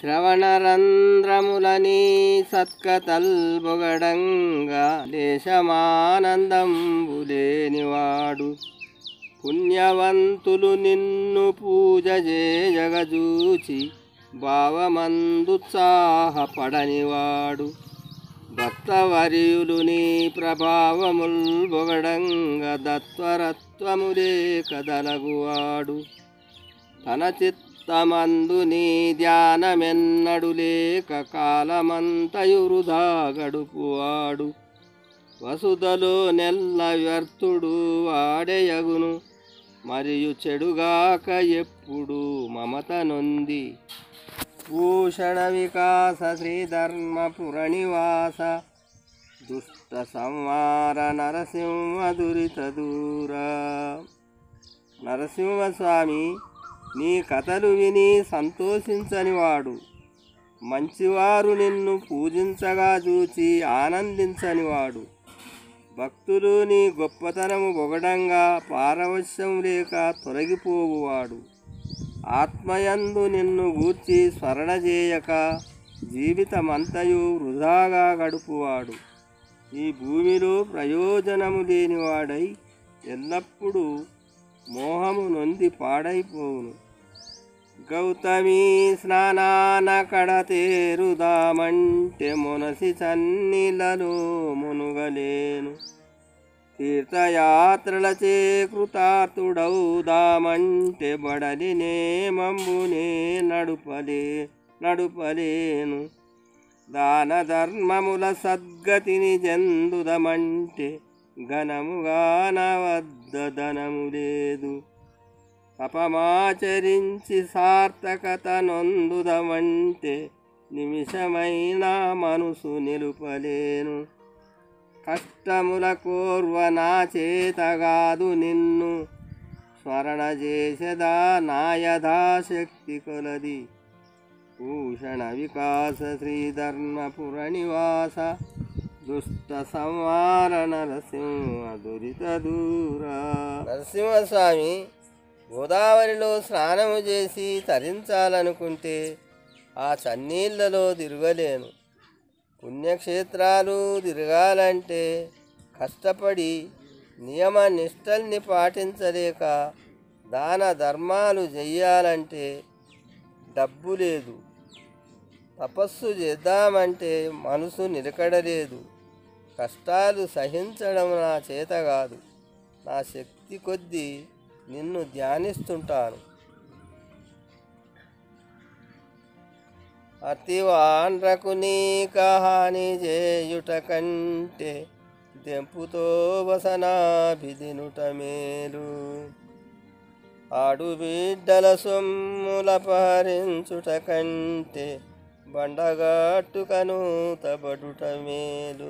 శ్రవణరంధ్రములని సత్కతల్బొగడంగా లేశమానందంబులేనివాడు పుణ్యవంతులు నిన్ను పూజ జగజూచి భావమందుత్సాహపడనివాడు భక్తవర్యులు నీ ప్రభావముల్ బొగడంగా దత్వరత్వములే కదలగువాడు తన చిత్తమందు నీ ధ్యానమెన్నడు లేక కాలమంతయు వృధా గడుపువాడు వసుదలో నెల్ల వ్యర్థుడు వాడెయగును మరియు చెడుగాక ఎప్పుడు మమత నొంది భూషణ వికాస శ్రీధర్మపుర నివాస దుష్ట సంవార నరసింహ దురిత దూరా నరసింహస్వామి నీ కథలు విని సంతోషించని వాడు మంచివారు నిన్ను పూజించగా చూచి ఆనందించని వాడు భక్తులు నీ గొప్పతనము పొగడంగా పారవశ్యం లేక తొలగిపోవువాడు ఆత్మయందు నిన్ను గూర్చి స్మరణ చేయక జీవితమంతయు వృధాగా గడుపువాడు ఈ భూమిలో ప్రయోజనము లేనివాడై ఎల్లప్పుడూ మోహము నొంది పాడైపోవును గౌతమి స్నానాన కడతేరుదామంటే మునసి చన్నీలలో మునుగలేను తీర్థయాత్రలచే కృతార్థుడవుదామంటే బడలినే మంబునే నడుపలే నడుపలేను దాన ధర్మముల సద్గతిని జందుదమంటే ఘనముగా నా వద్ద ధనము లేదు తపమాచరించి సార్థకత నొందుదమంటే నిమిషమైన మనసు నిలుపలేను కష్టముల కోర్వ నా చేతగాదు నిన్ను స్మరణ చేసదా నా యథాశక్తి కొలది భూషణ వికాస శ్రీధర్మపుర నివాస దుష్ట సంవార నరసింహ దురిత దూరా నరసింహస్వామి గోదావరిలో స్నానము చేసి తరించాలనుకుంటే ఆ చన్నీళ్లలో తిరగలేను పుణ్యక్షేత్రాలు తిరగాలంటే కష్టపడి నియమ నిష్టల్ని పాటించలేక దాన ధర్మాలు చెయ్యాలంటే డబ్బు లేదు తపస్సు చేద్దామంటే మనసు నిలకడలేదు కష్టాలు సహించడం నా చేత కాదు నా శక్తి కొద్దీ నిన్ను ధ్యానిస్తుంటాను అతివాండ్రకు నీ కహాని చేయుట కంటే దెంపుతో వసనాభిదినుట మేలు ఆడు బిడ్డల సొమ్ముల పహరించుట కంటే బండగట్టుకను తబడుట మేలు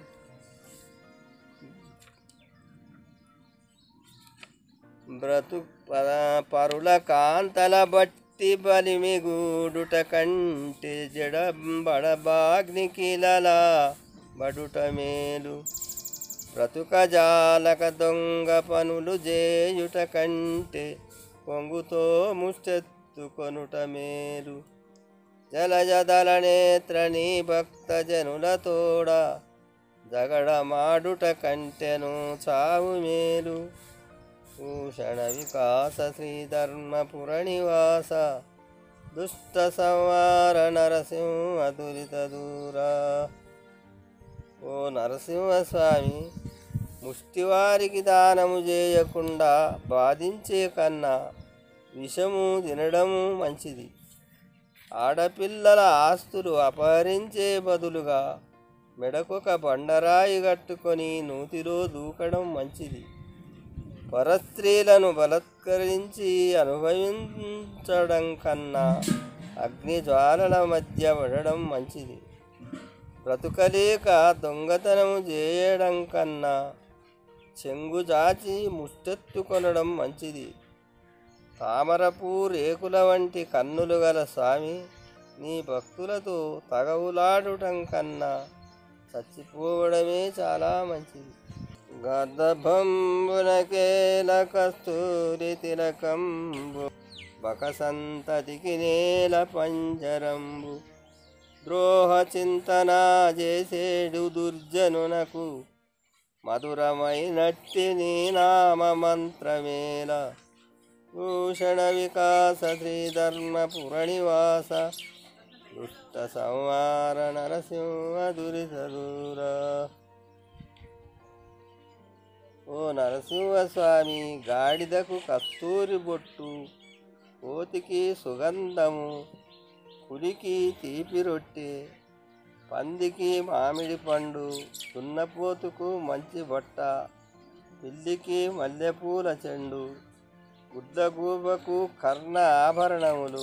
బ్రతు ప- పరుల కాంతల బట్టి బలిమిగూడుట కంటే జడబడబాగ్నికిలలా బడుట మేలు బ్రతుక జాలక దొంగ పనులు చేయుట కంటే పొంగుతో ముష్టెత్తుకొనుట మేలు జలజదల నేత్ర నీ భక్త జనుల తోడ జగడమాడుట కంటెను చావు మేలు భూషణ వికాస శ్రీధర్మపుర నివాస దుష్ట సంవార నరసింహ దురిత దూరా ఓ నరసింహస్వామి ముష్టివారికి దానము చేయకుండా బాధించే కన్నా విషము తినడము మంచిది ఆడపిల్లల ఆస్తులు అపహరించే బదులుగా మెడకొక బండరాయి కట్టుకొని నూతిలో దూకడం మంచిది పరస్త్రీలను బలత్కరించి అనుభవించడం కన్నా అగ్ని జ్వాలల మధ్య పడడం మంచిది బ్రతుకలేక దొంగతనము చేయడం కన్నా చెంగు జాచి ముష్టెత్తుకొనడం మంచిది తామరపూ రేకుల వంటి కన్నులు గల స్వామి నీ భక్తులతో తగవులాడటం కన్నా చచ్చిపోవడమే చాలా మంచిది గర్భంబునకేల కస్తూరి తిలకంబు బకసంతతికి నేల పంజరంబు ద్రోహ చింతన చేసేడు దుర్జనునకు మధురమైనట్టి నీ నామ మంత్రమేల భూషణ వికాస శ్రీధర్మ పురనివాస దుష్ట సంహార నరసింహ దురితదూరా ఓ నరసింహస్వామి గాడిదకు కస్తూరి బొట్టు కోతికి సుగంధము పులికి తీపి రొట్టె పందికి మామిడి పండు దున్నపోతుకు మంచి బట్ట పిల్లికి మల్లెపూల చెండు గుడ్లగూబకు కర్ణ ఆభరణములు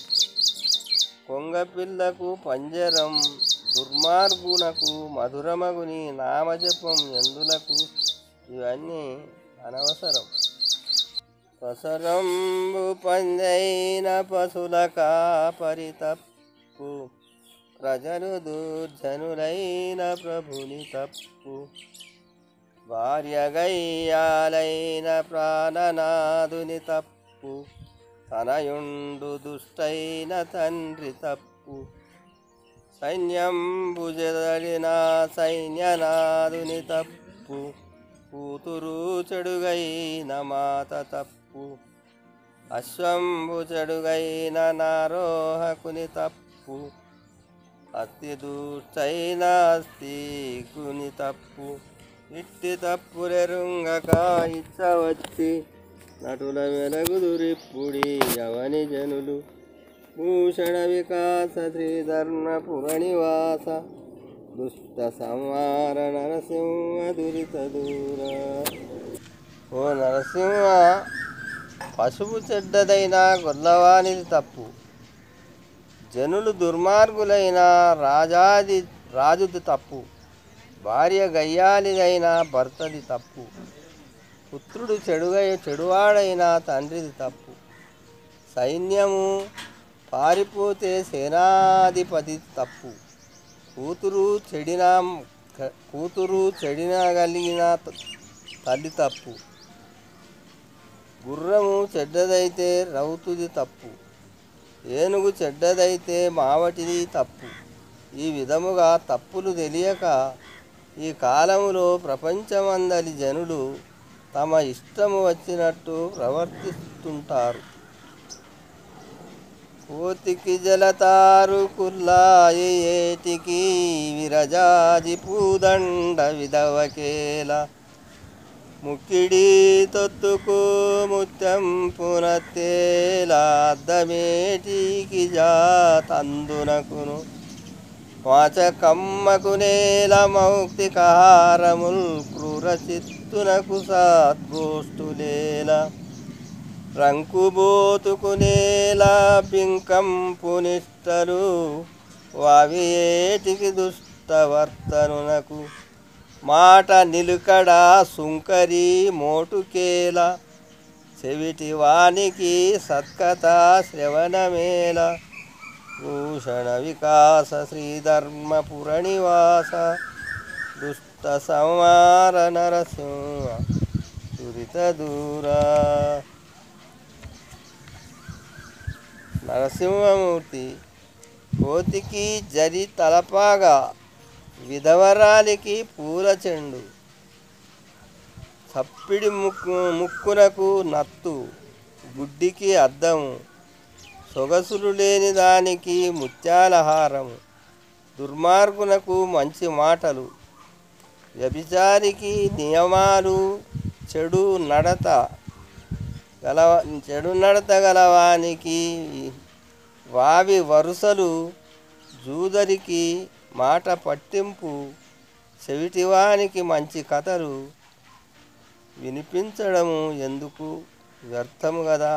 కొంగపిల్లకు పంజరం దుర్మార్గునకు మధురమగుని నామజపం ఎందులకు ఇవన్నీ అనవసరం పసరంబు పందైన పశుల కాపరి తప్పు ప్రజలు దుర్జనులైన ప్రభుని తప్పు భార్య గయ్యాలైన ప్రాణనాదుని తప్పు తనయుండు దుష్టైన తండ్రి తప్పు సైన్యంబు జదడిన సైన్యనాదుని తప్పు కూతురు చెడుగైన మాత తప్పు అశ్వంబు చెడుగైన నారోహకుని తప్పు అతి దూర్చైన అస్తికుని తప్పు ఇట్టి తప్పులెరుంగక ఇచ్చవచ్చి నటుల వెలగుదురిప్పుడి యవని జనులు భూషణ వికాస శ్రీధర్మ పురనివాస దుష్ట సంహార నరసింహ దురిత దూర ఓ నరసింహ పశువు చెడ్డదైన గొల్లవానిది తప్పు జనులు దుర్మార్గులైన రాజాది రాజుది తప్పు భార్య గయ్యాలిదైన భర్తది తప్పు పుత్రుడు చెడుగై చెడువాడైన తండ్రిది తప్పు సైన్యము పారిపోతే సేనాధిపతి తప్పు కూతురు చెడిన కూతురు చెడినగలిగిన తల్లి తప్పు గుర్రము చెడ్డదైతే రౌతుది తప్పు ఏనుగు చెడ్డదైతే మావటిది తప్పు ఈ విధముగా తప్పులు తెలియక ఈ కాలములో ప్రపంచమందలి జనులు తమ ఇష్టము వచ్చినట్టు ప్రవర్తిస్తుంటారు కోతికి జలతారు కుల్లాయి ఏటికి విరజాజి పూదండ విధవకేల ముక్కిడి తొత్తుకు ముత్యం పునత్తేలాద్దమేటికి జాతందునకును వాచ కమ్మకు నేల మౌక్తికారముల్ క్రూర చిత్తునకు సాద్గోష్ఠులేల రంకుబోతుకు నేల పింకంపు నిష్టలు వావి ఏటికి దుష్టవర్తనునకు మాట నిలుకడ సుంకరి మోటుకేల చెవిటి వానికి సత్కథ శ్రవణమేల భూషణ వికాస శ్రీధర్మ పురనివాస దుష్ట సంహార నరసింహ దురిత దూరా నరసింహమూర్తి కోతికి జరి తలపాగా విధవరాలికి పూల చెండు చప్పిడి ముక్కు ముక్కునకు నత్తు గుడ్డికి అద్దము సొగసులు లేని దానికి ముత్యాల హారము దుర్మార్గునకు మంచి మాటలు వ్యభిచారికి నియమాలు చెడు నడత గలవ చెడు నడత గలవానికి వావి వరుసలు జూదరికి మాట పట్టింపు చెవిటివానికి మంచి కథలు వినిపించడము ఎందుకు వ్యర్థము కదా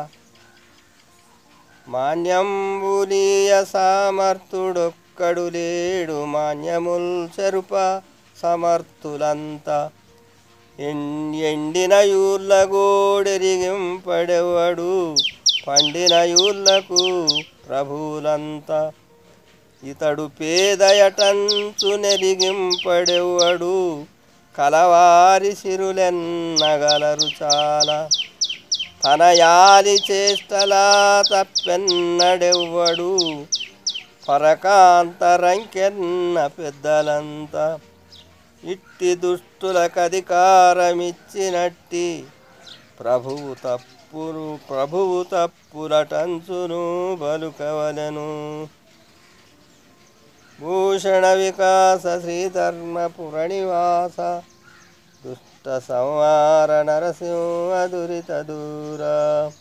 మాన్యంబులీయ సామర్థుడొక్కడు లేడు మాన్యముల్ చెరుప సమర్థులంతా ఎన్- ఎండిన యూళ్ళ గోడెరిగింపడెవడు పండిన యూళ్ళకు ప్రభువులంతా ఇతడు పేదయటంచు నెరిగింపడెవడు కలవారి సిరులెన్నగలరు చాలా తన యాలి చేష్టలా తప్పెన్నడెవ్వడు పరకాంతరంకెన్న పెద్దలంతా ఇట్టి దుష్టులకు అధికారమిచ్చినట్టి ప్రభువు తప్పులు ప్రభువు తప్పులటంచును బలుకవలను భూషణ వికాస శ్రీధర్మపుర నివాస దుష్ట సంహార నరసింహ దురిత దూరా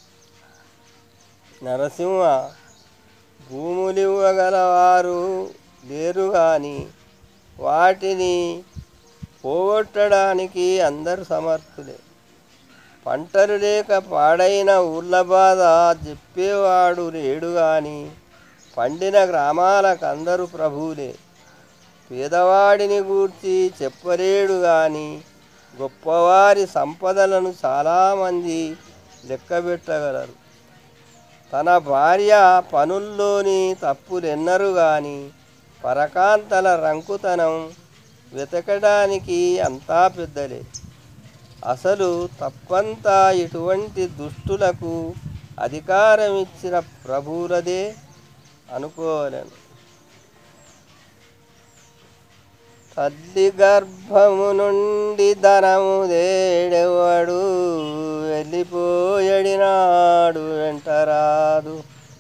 నరసింహ భూములివ్వగలవారు లేరు గాని వాటిని పోగొట్టడానికి అందరు సమర్థులే పంటలు లేక పాడైన ఊళ్ళ బాధ చెప్పేవాడు లేడు గాని పండిన గ్రామాలకు అందరూ ప్రభువులే పేదవాడిని గూర్చి చెప్పలేడు గాని గొప్పవారి సంపదలను చాలామంది లెక్కబెట్టగలరు తన భార్య పనుల్లోని తప్పులెన్నరు గాని పరకాంతల రంకుతనం వెతకడానికి అంతా పెద్దలే అసలు తప్పంతా ఇటువంటి దుష్టులకు అధికారమిచ్చిన ప్రభువులదే అనుకోవలను తల్లి గర్భము నుండి ధనము దేడెవడు వెళ్ళిపోయడినాడు వెంటరాదు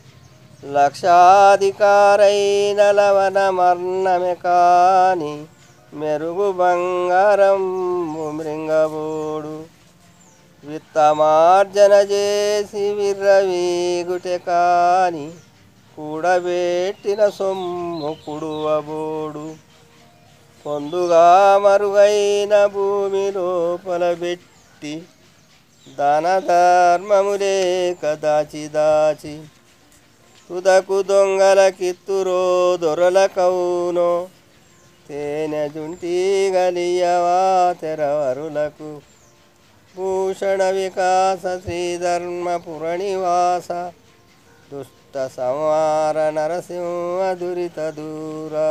లక్షాధికారైన లవన మర్ణమే కాని మెరుగు బంగారం మృంగబోడు విత్తమార్జన చేసి విర్రవీగుటె కాని కూడబెట్టిన సొమ్ము కుడువబోడు పొందుగా మరుగైన భూమి లోపల పెట్టి దాన ధర్మము లేక దాచి దాచి తుదకు దొంగల కిత్తురో దొరల కౌనో తేనె జుంటి గలియవా తెరవరులకు భూషణ వికాస శ్రీధర్మపుర నివాస దుష్ట సంహార నరసింహ దురిత దూరా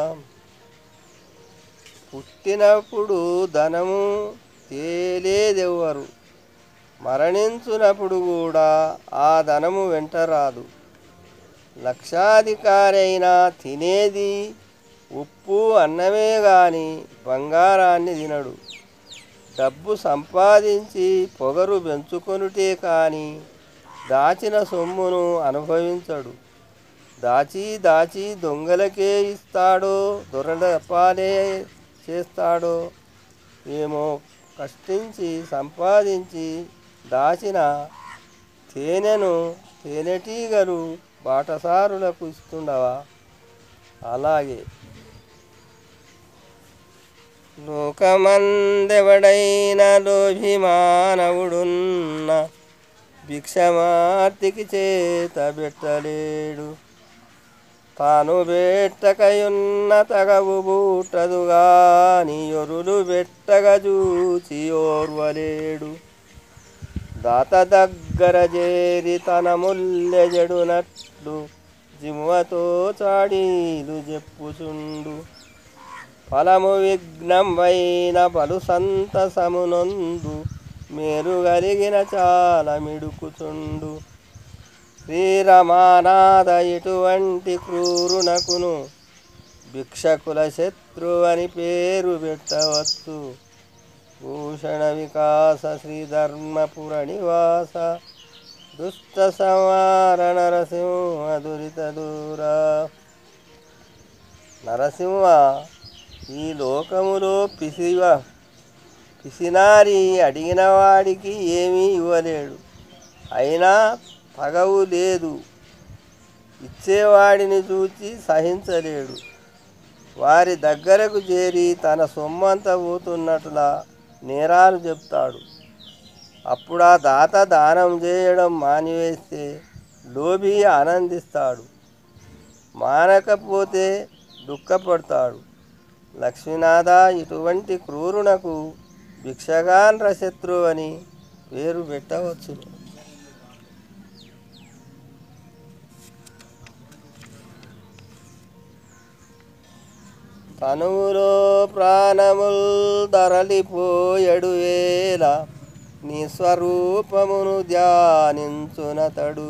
పుట్టినప్పుడు ధనము తేలేదెవ్వరు మరణించునప్పుడు కూడా ఆ ధనము వెంట రాదు లక్షాధికారి అయినా తినేది ఉప్పు అన్నమే గాని బంగారాన్ని తినడు డబ్బు సంపాదించి పొగరు పెంచుకొనుటే కాని దాచిన సొమ్మును అనుభవించడు దాచి దాచి దొంగలకే ఇస్తాడో దొరల పాలే చేస్తాడో ఏమో కష్టించి సంపాదించి దాచిన తేనెను తేనెటీగలు బాటసారులకు ఇస్తుండవా అలాగే లోకమందెవడైన లోభిమానవుడున్న భిక్షమార్తికి చేత పెట్టలేడు తాను పెట్టకయున్న తగవు బూటదుగాని యొరులు పెట్టగ చూచి ఓర్వలేడు దాత దగ్గర చేరి తన ముల్లెజడునట్లు జిమ్మతో చాడీలు చెప్పుచుండు ఫలము విఘ్నంవైన పలు సంతసమునందు మేరు కలిగిన చాలా మిడుకుచుండు శ్రీరమానాథ ఇటువంటి క్రూరునకును భిక్షకుల శత్రు అని పేరు పెట్టవచ్చు భూషణ వికాస శ్రీధర్మపుర నివాస దుష్ట సంహార నరసింహ దురిత దూరా నరసింహ ఈ లోకములో పిసివ పిసినారి అడిగిన వాడికి ఏమీ ఇవ్వలేడు అయినా తగవు లేదు ఇచ్చేవాడిని చూచి సహించలేడు వారి దగ్గరకు చేరి తన సొమ్మంతా పోతున్నట్లా నేరాలు చెప్తాడు అప్పుడు ఆ దాత దానం చేయడం మానివేస్తే లోభి ఆనందిస్తాడు మానకపోతే దుఃఖపడతాడు లక్ష్మీనాథ ఇటువంటి క్రూరునకు భిక్షగాన్ర శత్రు అని పేరు పెట్టవచ్చు తనువులో ప్రాణముల్ ధరలిపోయడు వేల నీ స్వరూపమును ధ్యానించునతడు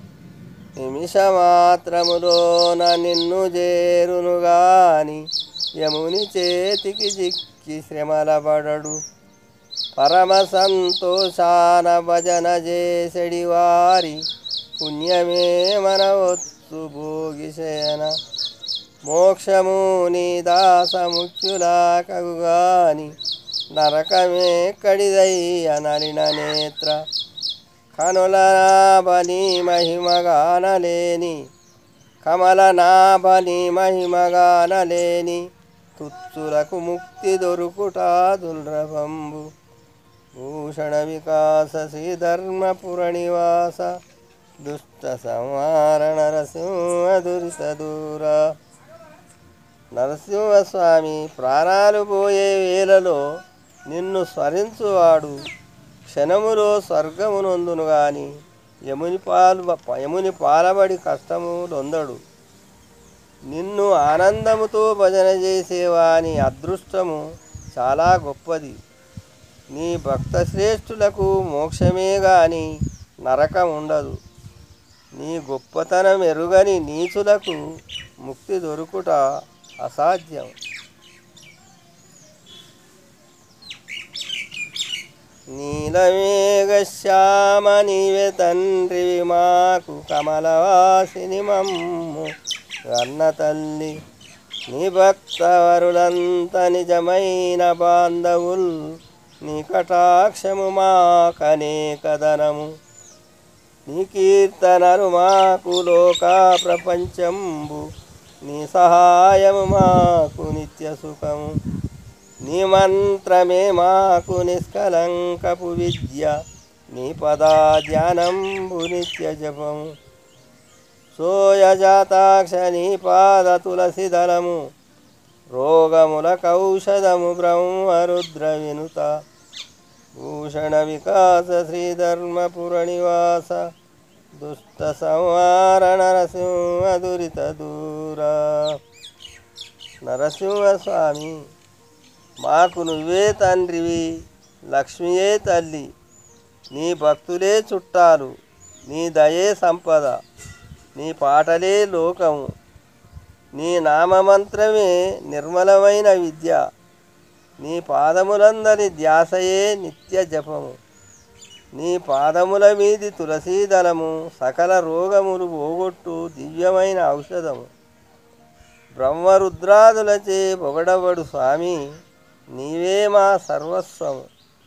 నిమిషమాత్రములోన నిన్ను చేరును గాని యముని చేతికి చిక్కి శ్రమలబడడు పరమ సంతోషాన భజన చేసెడి వారి పుణ్యమే మన ఒత్తు భోగిశయన మోక్షము నీ దాస ముఖ్యులా కగుగాని నరకమే కడిదయ్య నలిన నేత్ర కనుల నాభని మహిమగానలేని కమల నాభని మహిమగానలేని తుచ్చులకు ముక్తి దొరుకుట దుర్లభంబు భూషణ వికాస శ్రీధర్మపుర నివాస దుష్ట సంహార నరసింహ దురిత దూర నరసింహస్వామి ప్రాణాలు పోయే వేళలో నిన్ను స్మరించువాడు క్షణములో స్వర్గమునందును గాని యముని పాలు యముని పాలబడి కష్టము లొందడు నిన్ను ఆనందముతో భజన చేసేవాని అదృష్టము చాలా గొప్పది నీ భక్త శ్రేష్ఠులకు మోక్షమే గాని నరకం ఉండదు నీ గొప్పతనం ఎరుగని నీచులకు ముక్తి దొరుకుట అసాధ్యం నీలమేఘశ్యామ నీవే తండ్రివి మాకు కమలవాసిని మమ్ము అన్న తల్లి నీ భక్తవరులంత నిజమైన బాంధవుల్ నీ కటాక్షము మాకనేకదనము నీ కీర్తనలు మాకు లోక ప్రపంచంబు నీ సహాయము మాకు నిత్య సుఖము నీ మంత్రమే మాకు నిష్కలంకపు విద్య నీ పదా ధ్యానంబు నిత్య జపము సోయజాతాక్ష నీ పాద తులసి దళము రోగముల కౌషధము బ్రహ్మరుద్ర వినుత భూషణ వికాస శ్రీధర్మపుర నివాస దుష్ట సంహార నరసింహ దురిత దూరా నరసింహస్వామి మాకు నువ్వే తండ్రివి లక్ష్మియే తల్లి నీ భక్తులే చుట్టాలు నీ దయే సంపద నీ పాటలే లోకము నీ నామమంత్రమే నిర్మలమైన విద్య నీ పాదములందరి ధ్యాసయే నిత్య జపము నీ పాదముల మీది తులసీదళము సకల రోగములు పోగొట్టు దివ్యమైన ఔషధము బ్రహ్మరుద్రాదులచే పొగడబడు స్వామి నీవే మా సర్వస్వము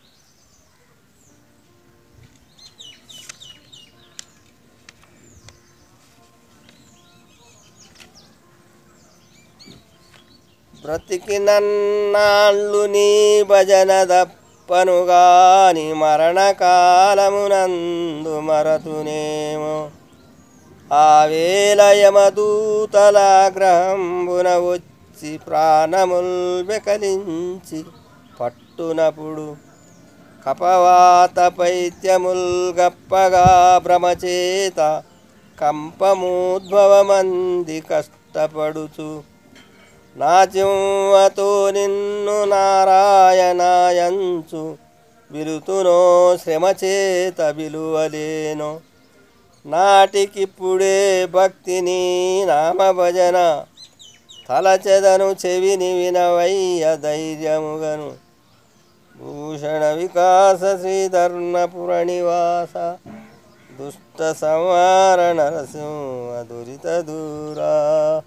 బ్రతికినన్నాళ్ళు నీ భజన దప్పనుగాని మరణకాలమునందు మరతునేమో ఆ వేల యమదూతల గ్రహంబున వచ్చి ప్రాణముల్ వెకలించి పట్టునప్పుడు కపవాత పైత్యముల్ గప్పగా భ్రమచేత కంపమూద్భవమంది కష్టపడుచు నా జింవతో నిన్ను నారాయణాయంచు విలుతునో శ్రమచేత విలువలేనో నాటికిప్పుడే భక్తిని నామభజన తలచెదను చెవిని వినవయ్య ధైర్యముగను భూషణ వికాస శ్రీధర్మపుర నివాస దుష్ట సంహార నరసింహ దురిత దూరా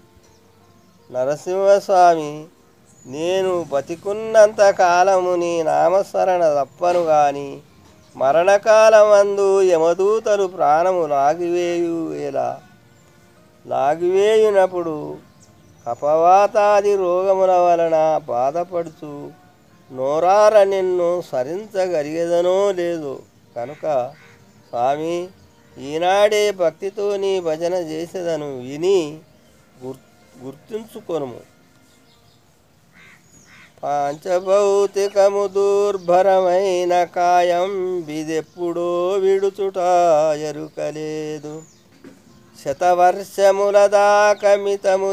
నరసింహస్వామి నేను బతికున్నంత కాలము నీ నామస్మరణ తప్పను గాని మరణకాలమందు యమదూతలు ప్రాణము లాగివేయు ఎలా లాగివేయునప్పుడు కపవాతాది రోగముల వలన బాధపడుచు నోరార నిన్ను సరించగలిగేదనో లేదో కనుక స్వామి ఈనాడే భక్తితో నీ భజన చేసేదను విని గుర్ గుర్తుంచుకొనుము పాంచభౌతికము దుర్భరమైన కాయం బిదెప్పుడో విడుచుట ఎరుకలేదు శతవర్షముల దాకమితము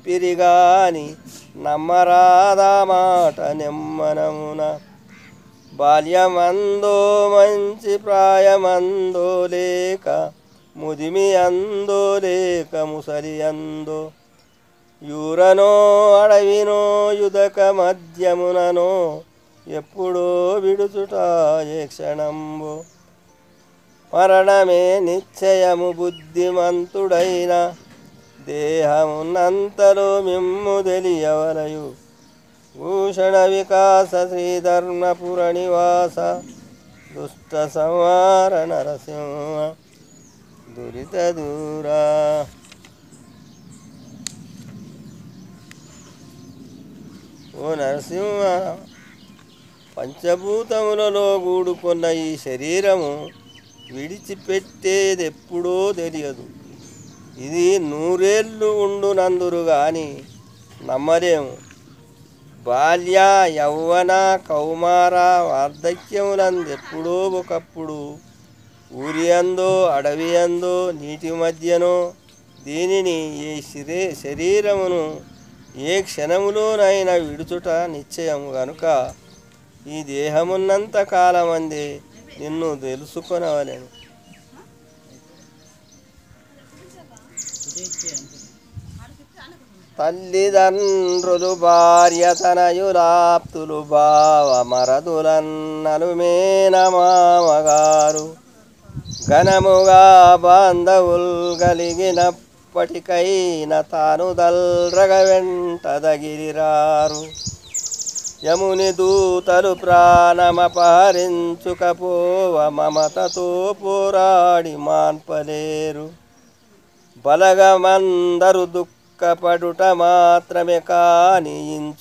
చెప్పిరిగాని నమ్మరాదా మాట నెమ్మనమున బాల్యమందో మంచి ప్రాయమందో లేక ముదిమి అందో లేక ముసలి అందో యూరనో అడవినో యుదక మధ్యముననో ఎప్పుడో విడుచుట ఏ క్షణంబో మరణమే నిశ్చయము బుద్ధిమంతుడైన దేహమున్నంతలో మిమ్ము తెలియవలయు భూషణ వికాస శ్రీధర్మపుర నివాస దుష్ట సంహార నరసింహ దురిత దూరా ఓ నరసింహ పంచభూతములలో కూడుకున్న ఈ శరీరము విడిచిపెట్టేది ఎప్పుడో తెలియదు ఇది నూరేళ్ళు ఉండునందురు గాని నమ్మలేము బాల్య యౌవన కౌమార వార్ధక్యములందు ఎప్పుడో ఒకప్పుడు ఊరి అందో అడవి అందో నీటి మధ్యనో దీనిని ఈ శరీ శరీరమును ఏ క్షణములోనైనా విడుచుట నిశ్చయము గనుక ఈ దేహమున్నంత కాలమందే నిన్ను తెలుసుకొనవలెను తల్లిదండ్రులు భార్య తనయులాప్తులు బావ మరదులన్నలు మేనమామగారు ఘనముగా బాంధవుల్ కలిగినప్పటికైన తాను దల్రగ వెంటదగిరిరారు యముని దూతలు ప్రాణమపహరించుకపోవ మమతతో పోరాడి మాన్పలేరు బలగమందరు దుఃఖపడుట మాత్రమే కాని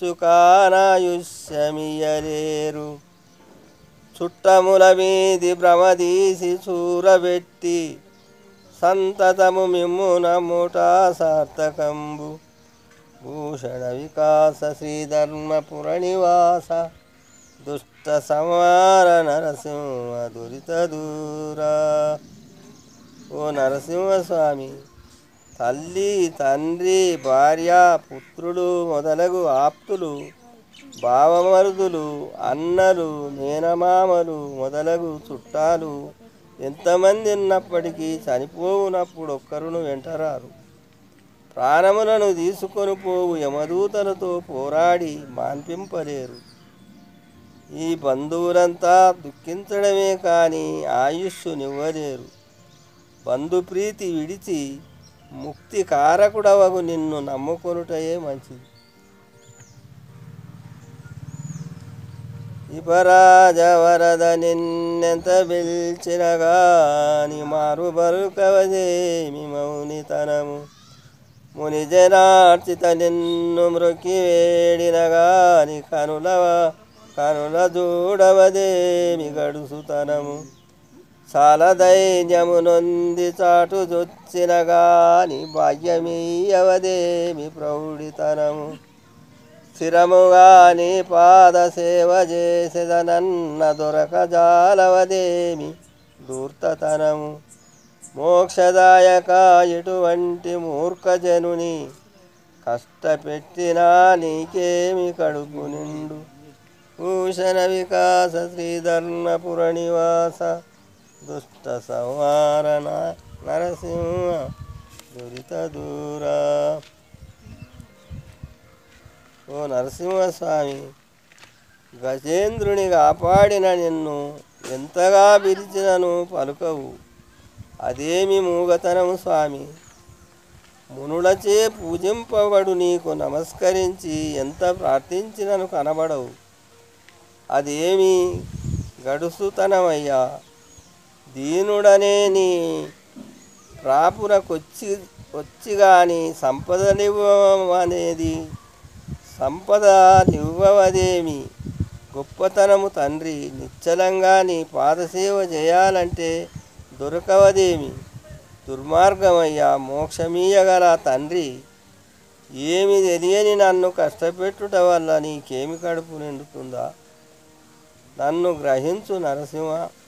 ఇంచుకానాయుష్యమియలేరు చుట్టముల మీది భ్రమదీసి చూరబెట్టి సంతతము మిమ్మున ముఠా సార్థకంబు భూషణ వికాస శ్రీధర్మపుర నివాస దుష్ట సంహార నరసింహ దురిత దూరా ఓ నరసింహస్వామి తల్లి తండ్రి భార్య పుత్రులు మొదలగు ఆప్తులు బావమరుదులు అన్నలు మేనమామలు మొదలగు చుట్టాలు ఎంతమంది ఉన్నప్పటికీ చనిపోవునప్పుడు ఒక్కరును వెంటరారు ప్రాణములను తీసుకొని పోవు యమదూతలతో పోరాడి మాన్పింపలేరు ఈ బంధువులంతా దుఃఖించడమే కానీ ఆయుష్షునివ్వలేరు బంధుప్రీతి విడిచి ముక్తి కారకుడవగు నిన్ను నమ్ముకొనుటయే మంచిది ఇపరాజవరద నిన్నెంత పిలిచిన గాని మారు బరుకవదేమి మౌనితనము ముని జనార్చిత నిన్ను మృకి వేడిన గాని కనుల కనుల చూడవదేమి గడుసుతనము చాలా ధైర్యము నొంది చాటు చొచ్చిన గాని భాగ్యమీయవదేమి ప్రౌఢితనము స్థిరముగాని పాద సేవ చేసేదనన్న దొరక జాలవదేమి దూర్తతనము మోక్షదాయక ఎటువంటి మూర్ఖజనుని కష్టపెట్టినా నీకేమి కడుపు నిండు భూషణ వికాస శ్రీధర్మపుర నివాస దుష్ట సంహారణ నరసింహ దురిత దూరా ఓ నరసింహస్వామి గజేంద్రుని కాపాడిన నిన్ను ఎంతగా పిలిచినను పలుకవు అదేమి మూగతనము స్వామి మునులచే పూజింపబడు నీకు నమస్కరించి ఎంత ప్రార్థించినను కనబడవు అదేమి గడుసుతనమయ్యా దీనుడనే నీ ప్రాపునకొచ్చి వచ్చి గాని సంపదనివ్వమనేది సంపద నివ్వవదేమి గొప్పతనము తండ్రి నిశ్చలంగా నీ పాదసేవ చేయాలంటే దొరకవదేమి దుర్మార్గమయ్యా మోక్షమీయగల తండ్రి ఏమి తెలియని నన్ను కష్టపెట్టుట వల్ల నీకేమి కడుపు నిండుతుందా నన్ను గ్రహించు నరసింహ